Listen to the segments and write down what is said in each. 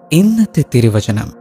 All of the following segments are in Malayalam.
ഇന്നത്തെ തിരുവചനം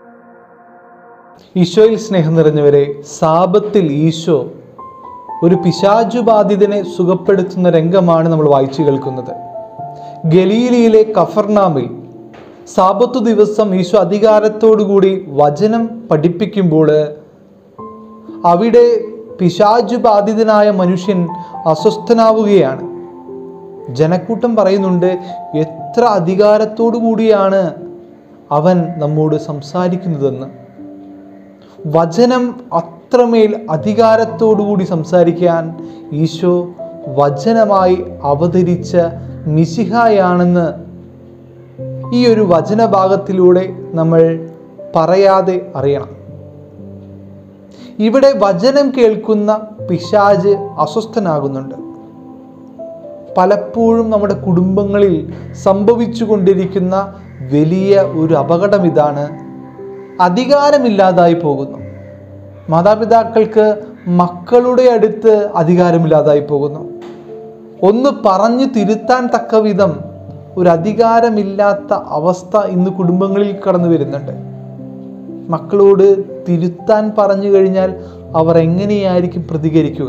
ഈശോയിൽ സ്നേഹം നിറഞ്ഞവരെ സാപത്തിൽ ഈശോ ഒരു പിശാചു ബാധിതനെ സുഖപ്പെടുത്തുന്ന രംഗമാണ് നമ്മൾ വായിച്ചു കേൾക്കുന്നത് ഗലീലിയിലെ കഫർനാമിൽ സാപത്തു ദിവസം ഈശോ അധികാരത്തോടുകൂടി വചനം പഠിപ്പിക്കുമ്പോൾ അവിടെ പിശാചു ബാധിതനായ മനുഷ്യൻ അസ്വസ്ഥനാവുകയാണ് ജനക്കൂട്ടം പറയുന്നുണ്ട് എത്ര അധികാരത്തോടു കൂടിയാണ് അവൻ നമ്മോട് സംസാരിക്കുന്നതെന്ന് വചനം അത്രമേൽ അധികാരത്തോടുകൂടി സംസാരിക്കാൻ ഈശോ വചനമായി അവതരിച്ച മിശിഹായാണെന്ന് ഈ ഒരു വചനഭാഗത്തിലൂടെ നമ്മൾ പറയാതെ അറിയണം ഇവിടെ വചനം കേൾക്കുന്ന പിശാജ് അസ്വസ്ഥനാകുന്നുണ്ട് പലപ്പോഴും നമ്മുടെ കുടുംബങ്ങളിൽ സംഭവിച്ചു കൊണ്ടിരിക്കുന്ന വലിയ ഒരു അപകടം ഇതാണ് അധികാരമില്ലാതായി പോകുന്നു മാതാപിതാക്കൾക്ക് മക്കളുടെ അടുത്ത് അധികാരമില്ലാതായി പോകുന്നു ഒന്ന് പറഞ്ഞു തിരുത്താൻ തക്ക വിധം ഒരു അധികാരമില്ലാത്ത അവസ്ഥ ഇന്ന് കുടുംബങ്ങളിൽ കടന്നു വരുന്നുണ്ട് മക്കളോട് തിരുത്താൻ പറഞ്ഞു കഴിഞ്ഞാൽ അവർ എങ്ങനെയായിരിക്കും പ്രതികരിക്കുക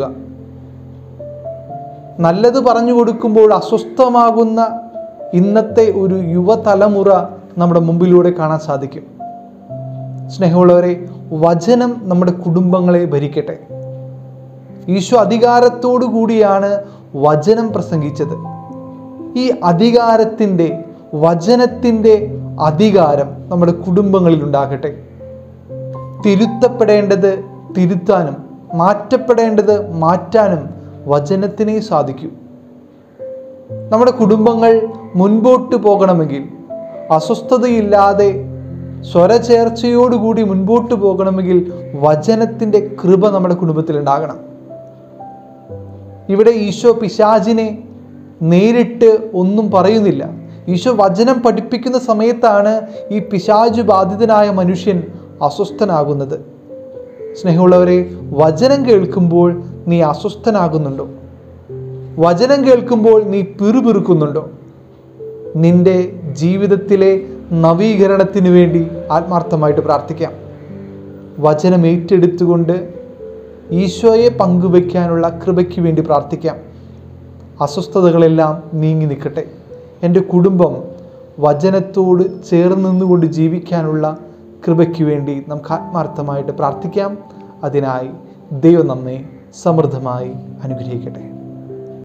നല്ലത് പറഞ്ഞു കൊടുക്കുമ്പോൾ അസ്വസ്ഥമാകുന്ന ഇന്നത്തെ ഒരു യുവതലമുറ നമ്മുടെ മുമ്പിലൂടെ കാണാൻ സാധിക്കും സ്നേഹമുള്ളവരെ വചനം നമ്മുടെ കുടുംബങ്ങളെ ഭരിക്കട്ടെ ഈശോ അധികാരത്തോടു കൂടിയാണ് വചനം പ്രസംഗിച്ചത് ഈ അധികാരത്തിൻ്റെ വചനത്തിൻ്റെ അധികാരം നമ്മുടെ കുടുംബങ്ങളിൽ ഉണ്ടാകട്ടെ തിരുത്തപ്പെടേണ്ടത് തിരുത്താനും മാറ്റപ്പെടേണ്ടത് മാറ്റാനും വചനത്തിനേ സാധിക്കൂ നമ്മുടെ കുടുംബങ്ങൾ മുൻപോട്ട് പോകണമെങ്കിൽ അസ്വസ്ഥതയില്ലാതെ സ്വരചേർച്ചയോടുകൂടി മുൻപോട്ട് പോകണമെങ്കിൽ വചനത്തിൻ്റെ കൃപ നമ്മുടെ കുടുംബത്തിൽ ഉണ്ടാകണം ഇവിടെ ഈശോ പിശാചിനെ നേരിട്ട് ഒന്നും പറയുന്നില്ല ഈശോ വചനം പഠിപ്പിക്കുന്ന സമയത്താണ് ഈ പിശാചു ബാധിതനായ മനുഷ്യൻ അസ്വസ്ഥനാകുന്നത് സ്നേഹമുള്ളവരെ വചനം കേൾക്കുമ്പോൾ നീ അസ്വസ്ഥനാകുന്നുണ്ടോ വചനം കേൾക്കുമ്പോൾ നീ പിറുപിറുക്കുന്നുണ്ടോ നിന്റെ ജീവിതത്തിലെ നവീകരണത്തിന് വേണ്ടി ആത്മാർത്ഥമായിട്ട് പ്രാർത്ഥിക്കാം വചനം ഏറ്റെടുത്തുകൊണ്ട് ഈശോയെ പങ്കുവയ്ക്കാനുള്ള കൃപയ്ക്ക് വേണ്ടി പ്രാർത്ഥിക്കാം അസ്വസ്ഥതകളെല്ലാം നീങ്ങി നിൽക്കട്ടെ എൻ്റെ കുടുംബം വചനത്തോട് ചേർന്ന് നിന്നുകൊണ്ട് ജീവിക്കാനുള്ള കൃപയ്ക്ക് വേണ്ടി നമുക്ക് ആത്മാർത്ഥമായിട്ട് പ്രാർത്ഥിക്കാം അതിനായി ദൈവം നമ്മെ സമൃദ്ധമായി അനുഗ്രഹിക്കട്ടെ